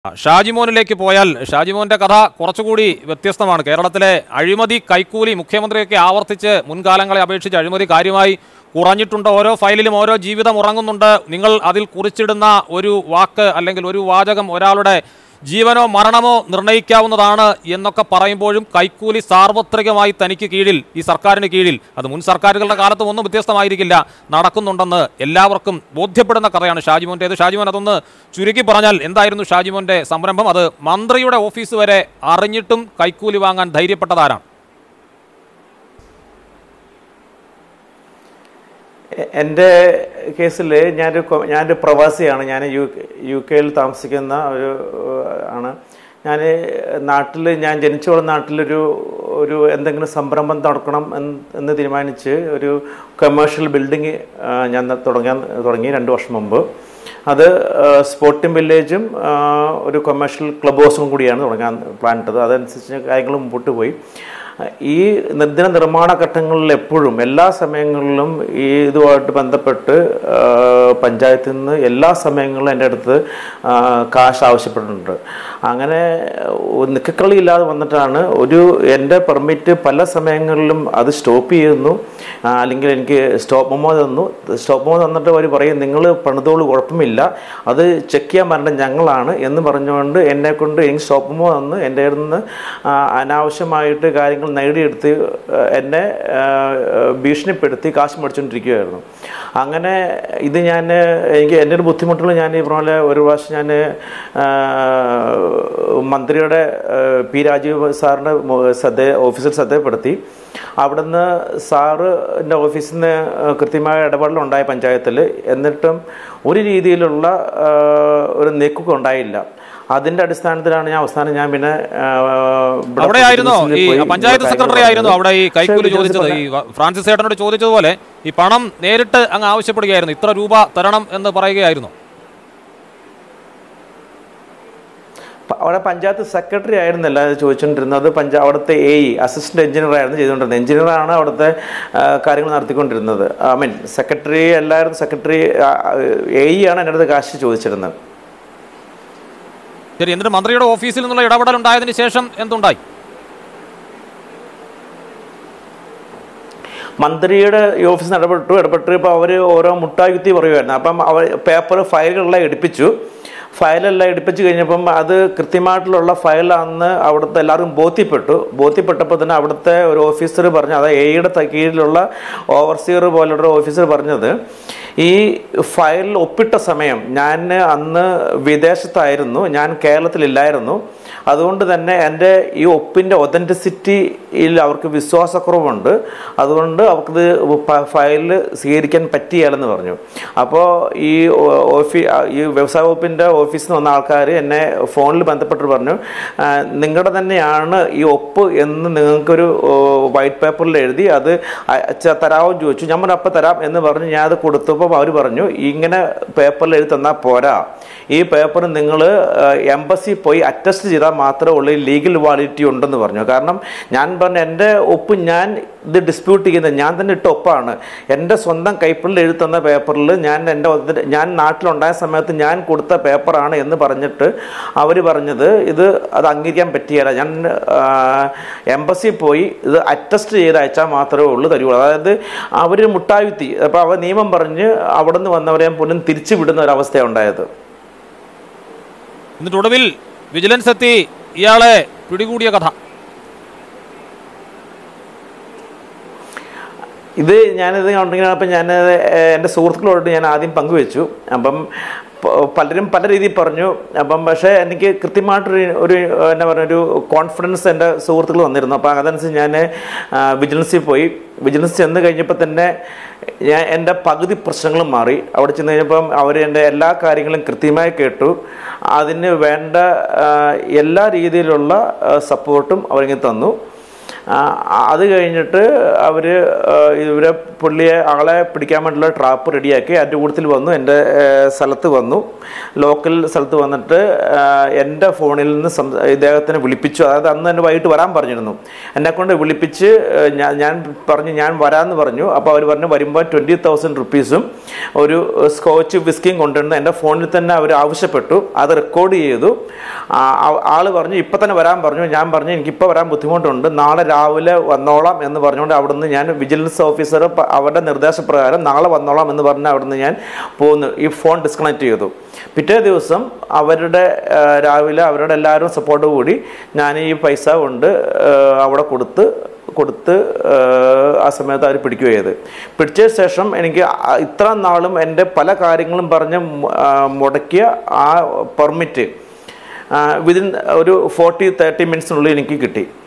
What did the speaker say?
ഷാജിമോനിലേക്ക് പോയാൽ ഷാജിമോന്റെ കഥ കുറച്ചുകൂടി വ്യത്യസ്തമാണ് കേരളത്തിലെ അഴിമതി കൈക്കൂലി മുഖ്യമന്ത്രിയൊക്കെ ആവർത്തിച്ച് മുൻകാലങ്ങളെ അപേക്ഷിച്ച് അഴിമതി കാര്യമായി കുറഞ്ഞിട്ടുണ്ട് ഓരോ ഫയലിലും ഓരോ ജീവിതം ഉറങ്ങുന്നുണ്ട് നിങ്ങൾ അതിൽ കുറിച്ചിടുന്ന ഒരു വാക്ക് അല്ലെങ്കിൽ ഒരു വാചകം ഒരാളുടെ ജീവനോ മരണമോ നിർണ്ണയിക്കാവുന്നതാണ് എന്നൊക്കെ പറയുമ്പോഴും കൈക്കൂലി സാർവത്രികമായി തനിക്ക് കീഴിൽ ഈ സർക്കാരിന് കീഴിൽ അത് മുൻ സർക്കാരുകളുടെ കാലത്തും ഒന്നും വ്യത്യസ്തമായിരിക്കില്ല നടക്കുന്നുണ്ടെന്ന് എല്ലാവർക്കും ബോധ്യപ്പെടുന്ന കഥയാണ് ഷാജിമോൻ്റേത് ഷാജിമോൻ അതൊന്ന് ചുരുക്കി പറഞ്ഞാൽ എന്തായിരുന്നു ഷാജിമോന്റെ സംരംഭം അത് മന്ത്രിയുടെ ഓഫീസ് വരെ അറിഞ്ഞിട്ടും കൈക്കൂലി വാങ്ങാൻ ധൈര്യപ്പെട്ടതാരാണ് എ- എൻ്റെ കേസിൽ ഞാനൊരു കൊ- ഞാനൊരു പ്രവാസിയാണ് ഞാൻ യു യു കെയിൽ താമസിക്കുന്ന ഒരു ഏഹ്, ആണ് ഞാൻ നാട്ടിൽ ഞാൻ ജനിച്ചു വളർന്ന നാട്ടിലൊരു ഒരു എന്തെങ്കിലും സംരംഭം തുടക്കണം എന്ന് എന്ന് തീരുമാനിച്ച് ഒരു കമേഴ്ഷ്യൽ ബിൽഡിങ് ഞാൻ തുടങ്ങാൻ തുടങ്ങി രണ്ട് വർഷം മുമ്പ് അത് സ്പോർട്ടിംഗ് വില്ലേജും ആ, ഒരു കൊമേഴ്ഷ്യൽ ക്ലബ് ഹൗസും കൂടിയാണ് തുടങ്ങാൻ പ്ലാൻ ഇട്ടത് അതനുസരിച്ച് കാര്യങ്ങൾ മുമ്പോട്ട് പോയി ഈ നിർദ്ദിന നിർമ്മാണ ഘട്ടങ്ങളിൽ എപ്പോഴും എല്ലാ സമയങ്ങളിലും ഈ ഇതുമായിട്ട് ബന്ധപ്പെട്ട് ആ, പഞ്ചായത്തിൽ നിന്ന് എല്ലാ സമയങ്ങളിലും എൻ്റെ അടുത്ത് ആ, കാശ് ആവശ്യപ്പെട്ടിട്ടുണ്ട് അങ്ങനെ നിക്കക്കളി ഇല്ലാതെ വന്നിട്ടാണ് ഒരു എൻ്റെ പെർമിറ്റ് പല സമയങ്ങളിലും അത് സ്റ്റോപ്പ് ചെയ്യുന്നു ആ, അല്ലെങ്കിൽ എനിക്ക് സ്റ്റോപ്പ് മെമ്മോ തന്നു സ്റ്റോപ്പ് മെമ്മോ തന്നിട്ട് അവർ പറയും നിങ്ങൾ പണിതോളൂ കുഴപ്പമില്ല അത് ചെക്ക് ചെയ്യാൻ വരേണ്ട ഞങ്ങളാണ് എന്ന് പറഞ്ഞുകൊണ്ട് എന്നെ കൊണ്ട് എനിക്ക് സ്റ്റോപ്പ് മെമ്മോ തന്ന് എൻ്റെ നിന്ന് ആ, അനാവശ്യമായിട്ട് കാര്യങ്ങൾ നേടിയെടുത്ത് ആ, എന്നെ ആ, ഭീഷണിപ്പെടുത്തി കാശ് മേടിച്ചുകൊണ്ടിരിക്കുകയായിരുന്നു അങ്ങനെ ഇത് ഞാൻ എനിക്ക് എൻ്റെ ഒരു ബുദ്ധിമുട്ടുകൾ ഞാൻ ഈ പറഞ്ഞ പോലെ ഒരു പ്രാവശ്യം ഞാൻ മന്ത്രിയുടെ ആ, പി രാജീവ് സാറിൻ്റെ മു- ശ്രദ്ധ ഓഫീസിൽ ശ്രദ്ധപ്പെടുത്തി അവിടുന്ന് സാറിൻ്റെ ഓഫീസിൽ നിന്ന് കൃത്യമായ ഇടപെടലുണ്ടായ പഞ്ചായത്തിൽ എന്നിട്ടും ഒരു രീതിയിലുള്ള ആ, ഒരു നീക്കൊക്കെ ഉണ്ടായില്ല അതിൻ്റെ അടിസ്ഥാനത്തിലാണ് ഞാൻ അവസാനം ഞാൻ പിന്നെ ആ, ഇവിടെ അവിടെ ആയിരുന്നോ ഈ ഓഫീസിൽ പോയി പഞ്ചായത്ത് കാര്യങ്ങൾ സെക്രട്ടറി ആയിരുന്നു അവിടെ ഈ പറഞ്ഞത്. കൈക്കൂലി പക്ഷേ ചോദിച്ചത് ഈ വ- ഫ്രാൻസിസ് ഏട്ടനോട് ചോദിച്ചതുപോലെ ഈ പണം നേരിട്ട് അങ്ങ് ആവശ്യപ്പെടുകയായിരുന്നു ഇത്ര രൂപ തരണം എന്ന് പറയുകയായിരുന്നു പ- അവിടെ പഞ്ചായത്ത് സെക്രട്ടറി ആയിരുന്നല്ല ഇത് ചോദിച്ചുകൊണ്ടിരുന്നത് പഞ്ചാ അവിടുത്തെ എ ഇ അസിസ്റ്റന്റ് എഞ്ചിനീയർ ആയിരുന്നു ചെയ്തുകൊണ്ടിരുന്നത് എഞ്ചിനീയറാണ് അവിടുത്തെ ആ, കാര്യങ്ങൾ നടത്തിക്കൊണ്ടിരുന്നത് ഐ മീൻ സെക്രട്ടറി എല്ലാവരും സെക്രട്ടറി എ ഇ ആണ് എൻ്റെ അടുത്ത് കാശ് ചോദിച്ചിരുന്നത് ശരി എന്നിട്ട് മന്ത്രിയുടെ ഓഫീസിൽ നിന്നുള്ള ഇടപെടൽ ഉണ്ടായതിനു ശേഷം എന്തുണ്ടായി മന്ത്രിയുടെ ഈ ഓഫീസിൽ നിന്ന് ഇടപെട്ടു ഇടപെട്ട് ഇപ്പോൾ അവർ ഓരോ മുട്ടായുക്തി പറയുമായിരുന്നു അപ്പം അവർ പേപ്പർ ഫയലുകളെല്ലാം എടുപ്പിച്ചു ഫയലെല്ലാം എടുപ്പിച്ച് കഴിഞ്ഞപ്പം അത് കൃത്യമായിട്ടുള്ള ഫയലാണെന്ന് അവിടുത്തെ എല്ലാവർക്കും ബോധ്യപ്പെട്ടു ബോധ്യപ്പെട്ടപ്പോൾ തന്നെ അവിടുത്തെ ഒരു ഓഫീസർ പറഞ്ഞു അതായത് എയുടെ കീഴിലുള്ള ഓവർസിയർ പോലുള്ള ഓഫീസർ പറഞ്ഞത് ഈ ഫയലിൽ ഒപ്പിട്ട സമയം ഞാൻ അന്ന് വിദേശത്തായിരുന്നു ഞാൻ കേരളത്തിലില്ലായിരുന്നു അതുകൊണ്ട് തന്നെ എൻ്റെ ഈ ഒപ്പിൻ്റെ ഒതൻറ്റിസിറ്റിയിൽ അവർക്ക് വിശ്വാസക്കുറവുണ്ട് അതുകൊണ്ട് അവർക്കിത് പ- ഫയലിൽ സ്വീകരിക്കാൻ പറ്റിയാലെന്ന് പറഞ്ഞു അപ്പോൾ ഈ ഓഫീ ഈ വ്യവസായ വകുപ്പിൻ്റെ ഓഫീസിൽ നിന്ന് വന്ന ആൾക്കാർ എന്നെ ഫോണിൽ ബന്ധപ്പെട്ട് പറഞ്ഞു "ആ, നിങ്ങളുടെ തന്നെയാണ് ഈ ഒപ്പ് എന്ന് നിങ്ങൾക്കൊരു വൈറ്റ് പേപ്പറിൽ എഴുതി അത് അയച്ച തരാമോ എന്ന് ചോദിച്ചു ഞാൻ പറഞ്ഞു അപ്പം തരാം എന്ന് പറഞ്ഞ് ഞാൻ അത് കൊടുത്തപ്പോൾ അവർ പറഞ്ഞു ഇങ്ങനെ പേപ്പറിൽ എഴുതി തന്നാൽ പോരാ ഈ പേപ്പർ നിങ്ങൾ എംബസി പോയി അറ്റസ്റ്റ് ചെയ്താൽ മാത്രമേ ഉള്ളൂ ലീഗൽ വാലിഡിറ്റി ഉണ്ടെന്ന് പറഞ്ഞു കാരണം ഞാൻ പറഞ്ഞ എൻ്റെ ഒപ്പ് ഞാൻ ഇത് ഡിസ്പ്യൂട്ട് ചെയ്യുന്നത് ഞാൻ തന്നെ ഇട്ട ഒപ്പാണ് എൻ്റെ സ്വന്തം കൈപ്പിളിൽ എഴുതി തന്ന പേപ്പറിൽ ഞാൻ എൻ്റെ ഒത്ത- ഞാൻ നാട്ടിലുണ്ടായ സമയത്ത് ഞാൻ കൊടുത്ത പേപ്പറാണ് എന്ന് പറഞ്ഞിട്ട് അവർ പറഞ്ഞത് ഇത് അത് അംഗീകരിക്കാൻ പറ്റിയല്ല ഞാൻ എംബസി പോയി ഇത് അറ്റസ്റ്റ് ചെയ്ത് അയച്ചാൽ മാത്രമേ ഉള്ളൂ തരുള്ളൂ അതായത് അവർ മുട്ടായുത്തി അപ്പോൾ അവർ നിയമം പറഞ്ഞ് അവിടെ നിന്ന് വന്നവരെ പോലും തിരിച്ചു വിടുന്ന ഒരവസ്ഥയാണ് ഉണ്ടായത് എന്നിട്ട് ഒടുവിൽ വിജിലൻസ് എത്തി ഇയാളെ പിടികൂടിയ കഥ ഇത് ഞാനിത് കണ്ടിങ്ങനെ അപ്പം ഞാൻ എൻ്റെ സുഹൃത്തുക്കളോട് ഞാൻ ആദ്യം പങ്കുവെച്ചു അപ്പം പ- പലരും പല രീതിയിൽ പറഞ്ഞു അപ്പം പക്ഷേ എനിക്ക് കൃത്യമായിട്ടൊരു ഒരു എന്താ പറയുക ഒരു കോൺഫിഡൻസ് എൻ്റെ സുഹൃത്തുക്കൾ വന്നിരുന്നു അപ്പോൾ അതനുസരിച്ച് ഞാൻ വിജിലൻസിൽ പോയി വിജിലൻസ് ചെന്ന് കഴിഞ്ഞപ്പോൾ തന്നെ ഞാൻ എൻ്റെ പകുതി പ്രശ്നങ്ങളും മാറി അവിടെ ചെന്ന് കഴിഞ്ഞപ്പം അവർ എൻ്റെ എല്ലാ കാര്യങ്ങളും കൃത്യമായി കേട്ടു അതിന് വേണ്ട ആ, എല്ലാ രീതിയിലുള്ള സപ്പോർട്ടും അവരിങ്ങനെ തന്നു ആ, അത് കഴിഞ്ഞിട്ട് അവർ ഇവരെ പുള്ളിയെ ആളെ പിടിക്കാൻ വേണ്ടിയുള്ള ട്രാപ്പ് റെഡിയാക്കി അതിൻ്റെ കൂട്ടത്തിൽ വന്നു എൻ്റെ ഏഹ്, സ്ഥലത്ത് വന്നു ലോക്കൽ സ്ഥലത്ത് വന്നിട്ട് ആ, എൻ്റെ ഫോണിൽ നിന്ന് സംസ- ഇദ്ദേഹത്തിനെ വിളിപ്പിച്ചു അതായത് അന്ന് തന്നെ വൈകിട്ട് വരാൻ പറഞ്ഞിരുന്നു എന്നെ കൊണ്ട് വിളിപ്പിച്ച് ഏഹ്, ഞാൻ ഞാൻ പറഞ്ഞു ഞാൻ വരാമെന്ന് പറഞ്ഞു അപ്പോൾ അവർ പറഞ്ഞു വരുമ്പോൾ ട്വൻറ്റി തൗസൻഡ് റുപ്പീസും ഒരു സ്കോച്ച് വിസ്കിയും കൊണ്ടുവന്ന് എൻ്റെ ഫോണിൽ തന്നെ അവർ ആവശ്യപ്പെട്ടു അത് റെക്കോർഡ് ചെയ്തു ആ, ആ- ആള് പറഞ്ഞു ഇപ്പം തന്നെ വരാൻ പറഞ്ഞു ഞാൻ പറഞ്ഞു എനിക്കിപ്പോൾ വരാൻ ബുദ്ധിമുട്ടുണ്ട് നാളെ രാവിലെ വന്നോളാം എന്ന് പറഞ്ഞുകൊണ്ട് അവിടുന്ന് ഞാൻ വിജിലൻസ് ഓഫീസർ പ- അവരുടെ നിർദ്ദേശപ്രകാരം നാളെ വന്നോളാം എന്ന് പറഞ്ഞ് അവിടുന്ന് ഞാൻ പോന്നു ഈ ഫോൺ ഡിസ്കണക്ട് ചെയ്തു പിറ്റേ ദിവസം അവരുടെ ആ, രാവിലെ അവരുടെ എല്ലാവരും സപ്പോർട്ട് കൂടി ഞാൻ ഈ പൈസ കൊണ്ട് ആ, അവിടെ കൊടുത്ത് കൊടുത്ത് ആ, ആ സമയത്ത് അവർ പിടിക്കുകയും ചെയ്ത് പിടിച്ച ശേഷം എനിക്ക് ആ- ഇത്ര നാളും എൻ്റെ പല കാര്യങ്ങളും പറഞ്ഞ് മു- ആ, മുടക്കിയ ആ പെർമിറ്റ് വിതിൻ ഒരു ഫോർട്ടി തേർട്ടി മിനിറ്റ്സിനുള്ളിൽ എനിക്ക് കിട്ടി